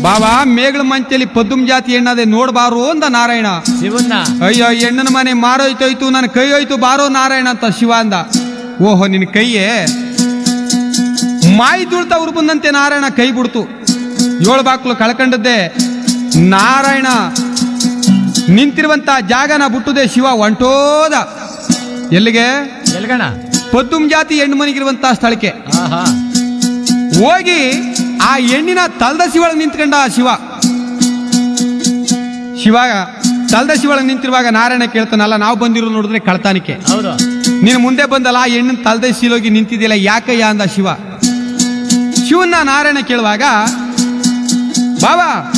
ಬಾಬಾ ಮೇಗಳ ಮಂಚಲಿ ಪದ್ದುಮ್ ಜಾತಿ ಹೆಣ್ಣದೆ ನೋಡ್ಬಾರು ಅಂದ ನಾರಾಯಣ ಶಿವನ್ನ ಅಯ್ಯೋ ಹೆಣ್ಣನ ಮನೆ ಮಾರೋಯ್ತೋಯ್ತು ನನ್ನ ಕೈ ಹೋಯ್ತು ಬಾರೋ ನಾರಾಯಣ ಅಂತ ಶಿವ ಅಂದ ಓಹೋ ನಿನ್ನ ಕೈಯೇ ಮಾಯಿ ದುಳ್ತ ಅವ್ರು ಬಂದಂತೆ ನಾರಾಯಣ ಕೈ ಬಿಡ್ತು ಏಳು ಬಾಕ್ಲು ಕಳ್ಕೊಂಡದ್ದೆ ನಾರಾಯಣ ನಿಂತಿರುವಂತ ಜಾಗನ ಬಿಟ್ಟುದೆ ಶಿವ ಹೊಂಟೋದ ಎಲ್ಲಿಗೆ ಎಲ್ಗಣ ಪದ್ದುಮ್ ಜಾತಿ ಹೆಣ್ಣು ಮನೆಗಿರುವಂತ ಸ್ಥಳಕ್ಕೆ ಆಹಾ ಹೋಗಿ ಆ ಹೆಣ್ಣಿನ ತಲ್ದಸಿ ಒಳಗೆ ನಿಂತ್ಕೊಂಡ ಆ ಶಿವ ಶಿವ ತಲ್ದಸಿ ಒಳಗೆ ನಿಂತಿರುವಾಗ ನಾರಾಯಣ ಕೇಳ್ತಾನಲ್ಲ ನಾವು ಬಂದಿರೋ ನೋಡಿದ್ರೆ ಕಳ್ತಾನಿಕೆ ಹೌದು ನೀನು ಮುಂದೆ ಬಂದಲ್ಲ ಆ ಹೆಣ್ಣಿನ ತಲ್ದಸಿಲೋಗಿ ನಿಂತಿದ್ದಿಲ್ಲ ಯಾಕಯ್ಯ ಅಂದ ಶಿವ ಶಿವನ್ನ ನಾರಾಯಣ ಕೇಳುವಾಗ ಬಾಬಾ